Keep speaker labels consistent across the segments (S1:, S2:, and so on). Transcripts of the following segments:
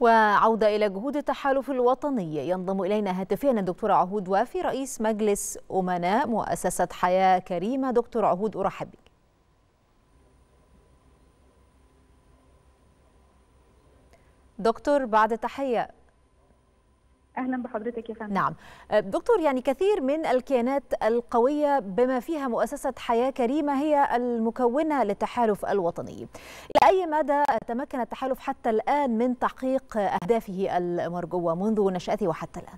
S1: وعودة إلى جهود التحالف الوطني ينضم إلينا هاتفيا الدكتور عهود وافي رئيس مجلس أمناء مؤسسة حياة كريمة دكتور عهود أرحب بك دكتور بعد تحية
S2: اهلا بحضرتك يا فندم
S1: نعم دكتور يعني كثير من الكيانات القويه بما فيها مؤسسه حياه كريمه هي المكونه للتحالف الوطني الى اي مدى تمكن التحالف حتى الان من تحقيق اهدافه المرجوه منذ نشاته وحتى الان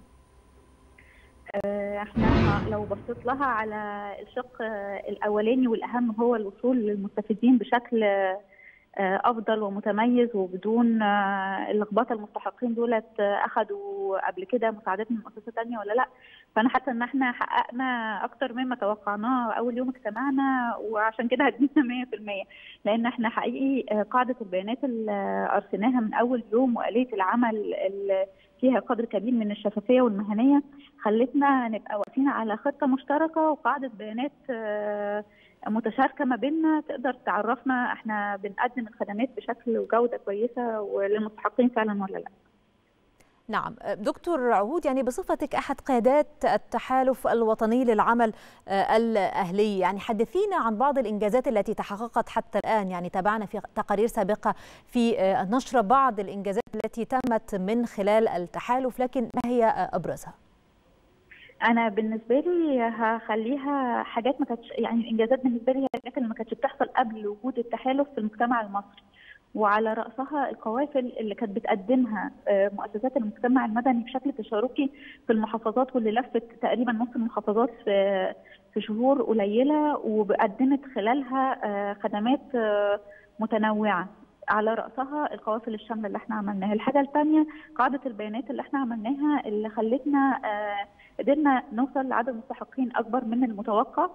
S2: احنا لو بصيت لها على الشق الاولاني والاهم هو الوصول للمستفيدين بشكل افضل ومتميز وبدون اللخبطه المستحقين دولت اخذوا قبل كده مساعدات من مؤسسه ثانيه ولا لا فانا حاسه ان احنا حققنا اكتر مما توقعناه اول يوم اجتمعنا وعشان كده هدينا 100% لان احنا حقيقي قاعده البيانات اللي ارسلناها من اول يوم واليه العمل اللي فيها قدر كبير من الشفافيه والمهنيه خلتنا نبقى واقفين على خطه مشتركه وقاعده بيانات متشاركه ما بيننا تقدر تعرفنا احنا بنقدم الخدمات بشكل وجوده كويسه وللمستحقين فعلا ولا لا.
S1: نعم دكتور عهود يعني بصفتك احد قيادات التحالف الوطني للعمل الاهلي يعني حدثينا عن بعض الانجازات التي تحققت حتى الان يعني تابعنا في تقارير سابقه في نشر بعض الانجازات التي تمت من خلال التحالف لكن ما هي ابرزها؟
S2: انا بالنسبه لي هخليها حاجات ما كانتش يعني الانجازات بالنسبه لي هي الحاجات اللي ما كانتش بتحصل قبل وجود التحالف في المجتمع المصري وعلى راسها القوافل اللي كانت بتقدمها مؤسسات المجتمع المدني بشكل تشاركي في المحافظات واللي لفت تقريبا نص المحافظات في في شهور قليله وقدمت خلالها خدمات متنوعه على راسها القوافل الشامله اللي احنا عملناها الحاجه الثانيه قاعده البيانات اللي احنا عملناها اللي خلتنا قدرنا نوصل لعدد مستحقين اكبر من المتوقع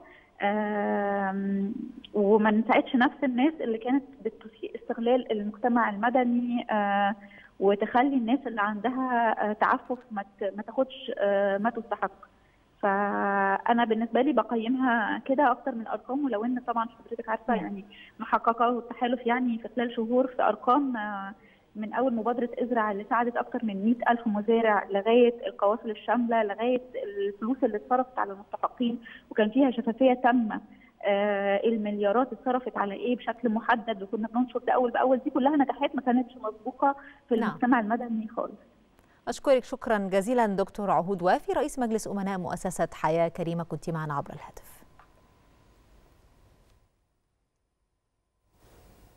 S2: وما نساعدش نفس الناس اللي كانت بتسيء استغلال المجتمع المدني وتخلي الناس اللي عندها تعفف ما تاخدش ما تستحق فانا بالنسبه لي بقيمها كده اكتر من ارقام ولو ان طبعا حضرتك عارفه يعني محققه التحالف يعني في خلال شهور في ارقام من اول مبادره ازرع اللي ساعدت اكثر من 100 الف مزارع لغايه القوافل الشامله لغايه الفلوس اللي اتصرفت على المستحقين وكان فيها شفافيه تامه آه المليارات اتصرفت على ايه بشكل محدد وكنا بننشر ده اول باول دي كلها نجاحات ما كانتش مسبوقه في المجتمع نعم. المدني خالص
S1: أشكرك شكرا جزيلا دكتور عهود وافي رئيس مجلس أمناء مؤسسة حياة كريمة كنت معنا عبر الهاتف